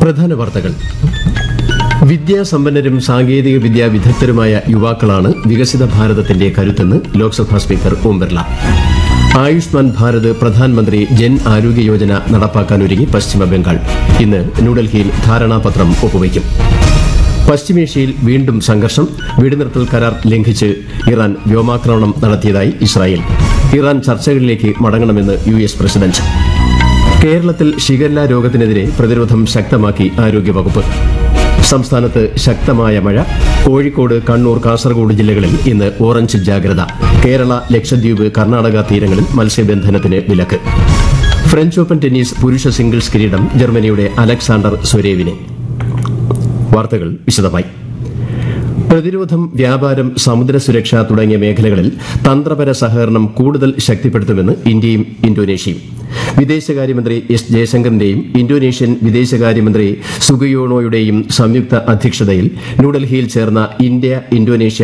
പ്രധാന വാർത്തകൾ വിദ്യാസമ്പന്നരും സാങ്കേതിക വിദ്യാ വിദഗ്ധരുമായ യുവാക്കളാണ് വികസിത ഭാരതത്തിന്റെ കരുത്തെന്ന് ലോക്സഭാ സ്പീക്കർ ഓം ബിർള ആയുഷ്മാൻ ഭാരത് പ്രധാനമന്ത്രി ജൻ ആരോഗ്യ യോജന നടപ്പാക്കാനൊരുങ്ങി പശ്ചിമ ബംഗാൾ ഇന്ന് ന്യൂഡൽഹിയിൽ ധാരണാപത്രം ഒപ്പുവയ്ക്കും പശ്ചിമേഷ്യയിൽ വീണ്ടും സംഘർഷം വെടിനിർത്തൽ കരാർ ലംഘിച്ച് ഇറാൻ വ്യോമാക്രമണം നടത്തിയതായി ഇസ്രായേൽ ഇറാൻ ചർച്ചകളിലേക്ക് മടങ്ങണമെന്ന് യു എസ് പ്രസിഡന്റ് കേരളത്തിൽ ഷിഗല്ല രോഗത്തിനെതിരെ പ്രതിരോധം ശക്തമാക്കി ആരോഗ്യവകുപ്പ് സംസ്ഥാനത്ത് ശക്തമായ മഴ കോഴിക്കോട് കണ്ണൂർ കാസർഗോഡ് ജില്ലകളിൽ ഇന്ന് ഓറഞ്ച് ജാഗ്രത കേരള ലക്ഷദ്വീപ് കർണാടക തീരങ്ങളിൽ മത്സ്യബന്ധനത്തിന് വിലക്ക് ഫ്രഞ്ച് ഓപ്പൺ ടെന്നീസ് പുരുഷ സിംഗിൾസ് കിരീടം ജർമ്മനിയുടെ അലക്സാണ്ടർ സ്വരേവിനെ വാർത്തകൾ വിശദമായി പ്രതിരോധം വ്യാപാരം സമുദ്ര സുരക്ഷ തുടങ്ങിയ മേഖലകളിൽ തന്ത്രപര സഹകരണം കൂടുതൽ ശക്തിപ്പെടുത്തുമെന്ന് ഇന്ത്യയും ഇന്തോനേഷ്യയും വിദേശകാര്യമന്ത്രി എസ് ജയശങ്കറിന്റെയും ഇന്തോനേഷ്യൻ വിദേശകാര്യമന്ത്രി സുഗിയോണോയുടെയും സംയുക്ത അധ്യക്ഷതയിൽ ന്യൂഡൽഹിയിൽ ചേർന്ന ഇന്ത്യ ഇന്തോനേഷ്യ